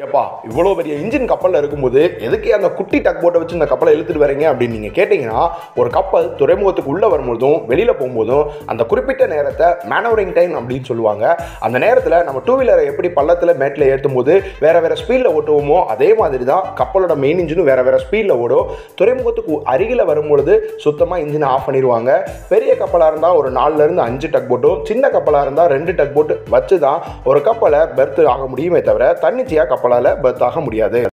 ஏப்பா இவ்வளோ பெரிய இன்ஜின் கப்பலில் இருக்கும்போது எதுக்கு அந்த குட்டி டக் போட்டை வச்சு இந்த கப்பலை இழுத்துட்டு வரீங்க அப்படின்னு நீங்கள் கேட்டிங்கன்னா ஒரு கப்பல் துறைமுகத்துக்கு உள்ளே வரும்போதும் வெளியில் போகும்போதும் அந்த குறிப்பிட்ட நேரத்தை மேனவரிங் டைம் அப்படின்னு சொல்லுவாங்க அந்த நேரத்தில் நம்ம டூ வீலரை எப்படி பள்ளத்தில் மேட்டில் ஏற்றும் போது வேற வேற ஸ்பீடில் ஓட்டுவோமோ அதே மாதிரி தான் கப்பலோட மெயின் இன்ஜினும் வேற வேற ஸ்பீடில் ஓடும் துறைமுகத்துக்கு அருகில் வரும்பொழுது சுத்தமாக இன்ஜினை ஆஃப் பண்ணிடுவாங்க பெரிய கப்பலாக இருந்தால் ஒரு நாலுலேருந்து அஞ்சு டக் போட்டும் சின்ன கப்பலாக இருந்தால் ரெண்டு டக் போட்டு வச்சு தான் ஒரு கப்பலை பெர்த் ஆக முடியுமே தவிர தன்னிச்சையாக கப்பலால் பெர்த் ஆக முடியாது